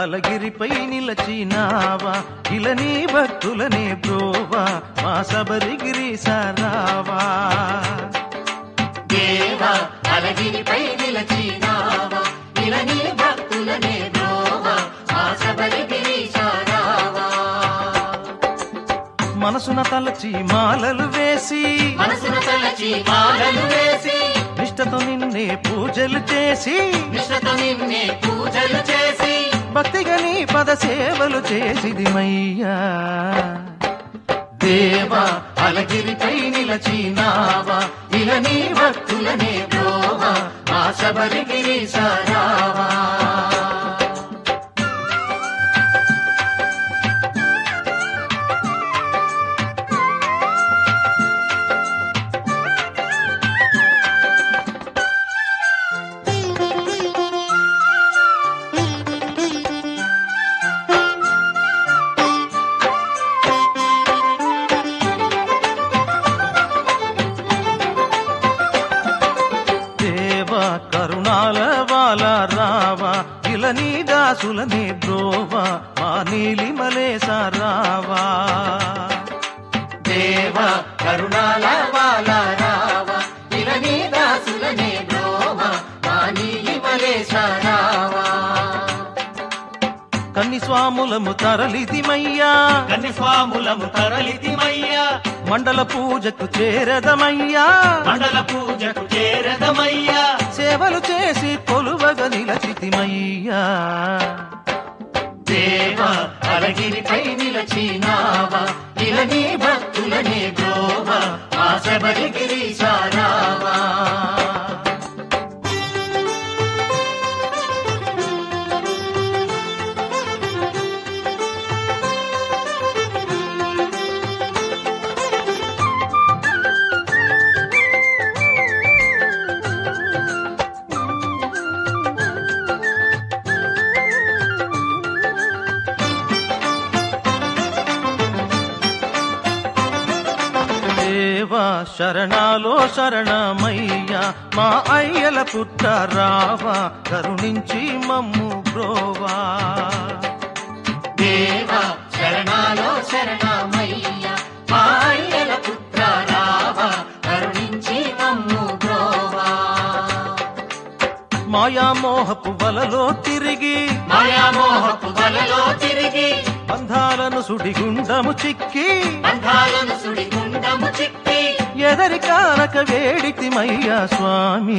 అలగిరిపై నిలచినావా ఇలా నీ భక్తులనే బ్రోవా మా శబరిగిరి సారావా దేవా అలగిరిపై నిలచినావా ఇలని భక్తులనే బ్రోవా ఆశబలి గిరీశారావా మనసున తలచి మాలలు వేసి మనసును తలచి మాలలు వేసి నిష్టతో నిన్నే పూజలు చేసి నిష్ఠతో నిన్నే పూజలు చేసి భక్తిగా నీ పద సేవలు చేసిది మయ్యా దేవా అలగిరిపై నిలచినావా ఇలని భక్తులనే బ్రోవా ఆశబలి గిరీశారావా దేవా కరుణాల వాల రావా ఇలా నీ దాసులనే బ్రోవా మా నీలిమలేస రావా దేవా కరుణాల వాల రావా ఇలని దాసులనే బ్రోవా మాని మలేశారావా కన్ని స్వాములము తరలిదిమయ్యా కన్ని స్వాములము తరలితిమయ్యా మండల పూజకు చేరదమయ్యా మండల పూజకు చేరదమయ్యా సేవలు చేసి కొలువగ నిలచితిమయ్యా దేవా అలగిరిపై నిలచినావా ఇలని భక్తులనే బ్రోవా ఆశబలి గిరీశారావా దేవా శరణాలో శరణమయ్యా మా అయ్యల పుట్ట రావా కరుణించి మమ్ము బ్రోవా దేవా శరణాలో శరణమయ్య మాయల పుత్ర రావా కరుణించి మమ్ము బ్రోవా మాయామోహపు వలలో తిరిగి మాయామోహపు వలలో తిరిగి బంధాలను సుడిగుండము చిక్కి బంధాలను సుడిగుండము చిక్కి ఎదరి కానక వేడితిమయ్యా స్వామి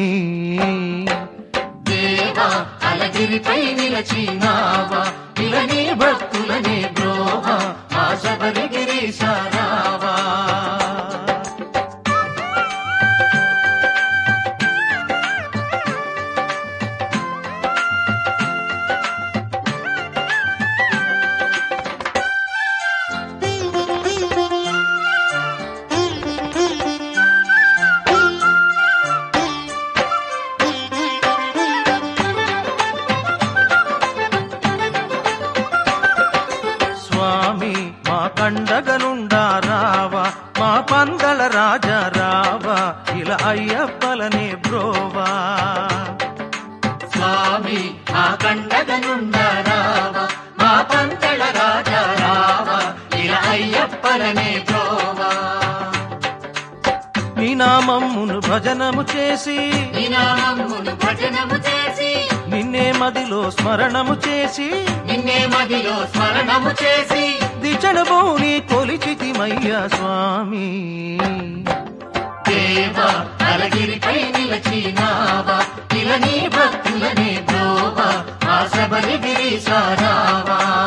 దేవా అలగిరిపై నిలచినావా ఇలని భక్తులనే బ్రోవా ఆశబలి గిరీశారావా స్వామి మా కండగనుండా రావా మా పందల రాజా రావా ఇలా అయ్యప్పలనే బ్రోవా స్వామి మా కండగనుండ రావా మా పంతళ రాజా రావా ఇలా అయ్యప్పలనే బ్రోవా నీ నామమ్మును భజనము చేసి నినామమును భజనము చేసి నిన్నే మదిలో స్మరణము చేసి నిన్నే మదిలో స్మరణము చేసి దిచణ భూని కొలిచితిమయ్యా స్వామి దేవా అలగిరిపై నిలచినావా ఇలని భక్తులనే బ్రోవా ఆశబలి గిరీశారావా